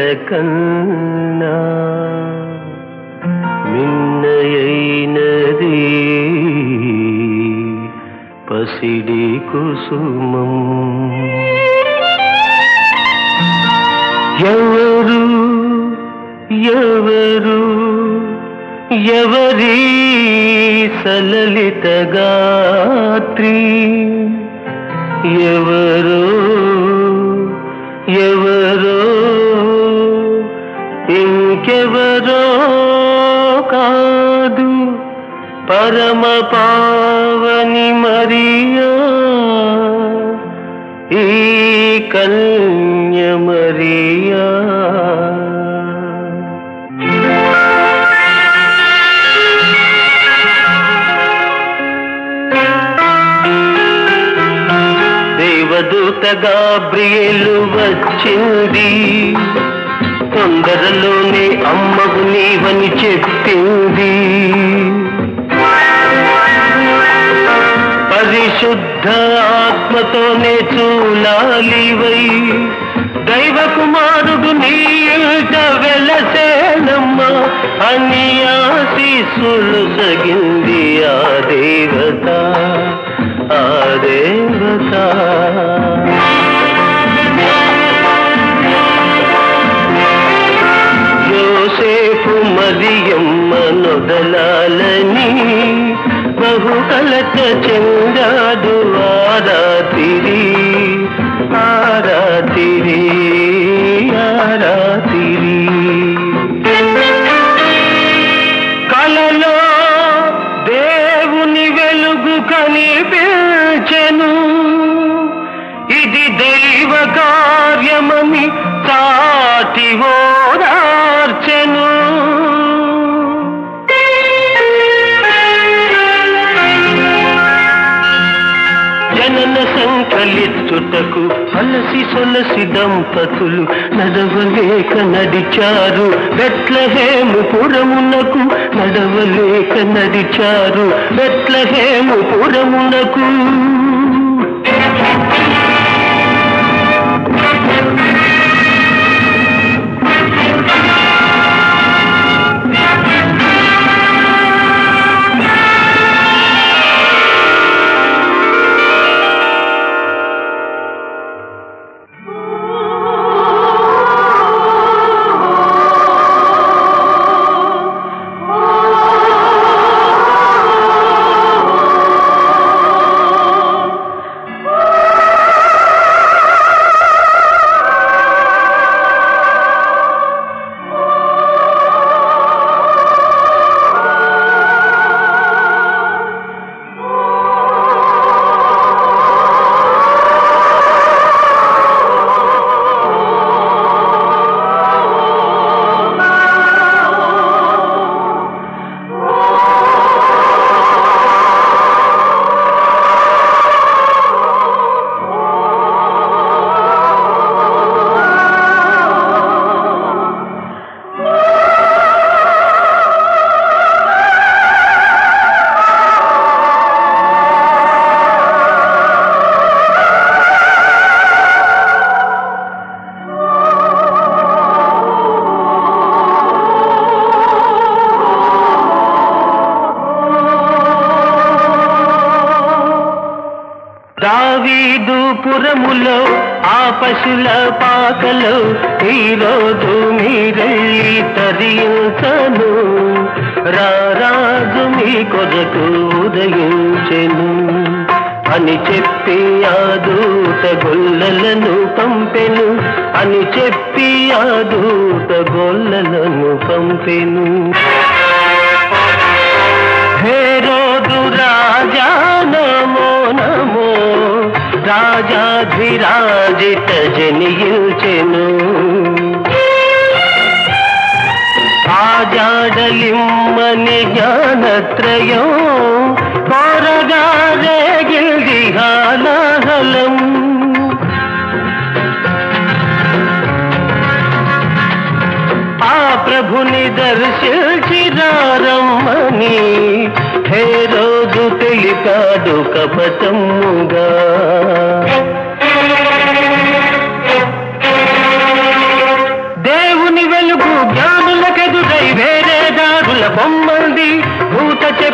కన్నా మిన్నయైనది పసిడి కుసుమం ఎవరు ఎవరు ఎవరి సలలిత గాత్రి ఎవరో ఎవరో ఇంకెవరో కాదు పరమ పావని మరియా ఈ కన్య మరియా దేవదూత గాబ్రియేలు వచ్చింది తొందరలోనే అమ్మకు నీవని చెప్పింది పరిశుద్ధ ఆత్మతోనే చూలాలివై దైవ కుమారుడు నీ ఇంట వెలసేనమ్మ అని ఆశీస్సులు సగింది ఆ దేవత ఆ దేవత యోసేపు మరియమ్మ నొదలాలని బహు కలత చెందాడు ఆరాతిరి ఆరాతిరి ఆరాతిరి కలలో దేవుని వెలుగు కనిపించెను ఇది దైవ కార్యమని చాటి ఓదార్చెను జనన సంకలిచ్చుటకు అలసి సొలసి దంపతులు నడవలేక నడిచారు బెట్లహేము పురమునకు నడవలేక నడిచారు బెట్లహేము పురమునకు దావీదు పురములో ఆ పశుల పాకలో ఈరోజు మీరల్లి తరించను రారాజు మీ కొరకు ఉదయించెను అని చెప్పి ఆ దూత గొల్లలను పంపెను అని చెప్పి ఆ దూత గొల్లలను పంపెను హేరోదు రాజా నమో నమో రాజాధిరాజిత జనియుచెను ఆజాడలిమ్మని జ్ఞానత్రయం కోరగా రేగిల్ది హాలాహలం ఆ ప్రభుని దర్శించిరారమ్మని హే రోజు తెలిపాడు కపటముగా దేవుని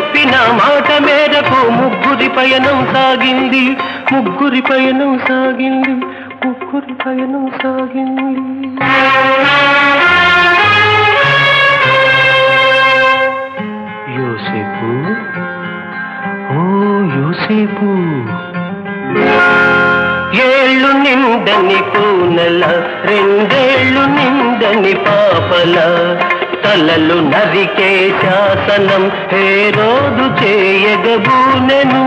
చెప్పిన మాట మేరకు ముగ్గురి పయనం సాగింది ముగ్గురి పయనం సాగింది ముగ్గురి పయనం సాగింది యోసేపు ఓ యోసేపు ఏళ్ళు నిండని కూనల రెండేళ్ళు నిండని పాపల తలలు నరికే శాసనం హే రోజు చేయగబూనెను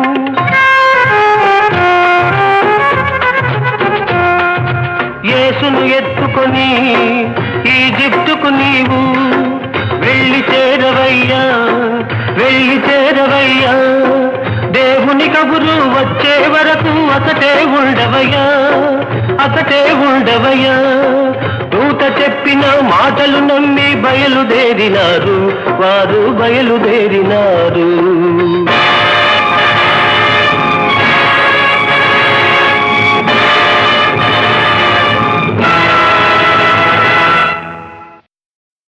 యేసును ఎత్తుకొని ఈజిప్టుకు నీవు వెళ్ళి చేరవయ్యా వెళ్ళి చేరవయ్యా దేవుని కబురు వచ్చే వరకు అతటే ఉండవయ్యా అతటే ఉండవయ్యా దూత చెప్పిన మాటలు నమ్మి బయలుదేరినారు వారు బయలుదేరినారు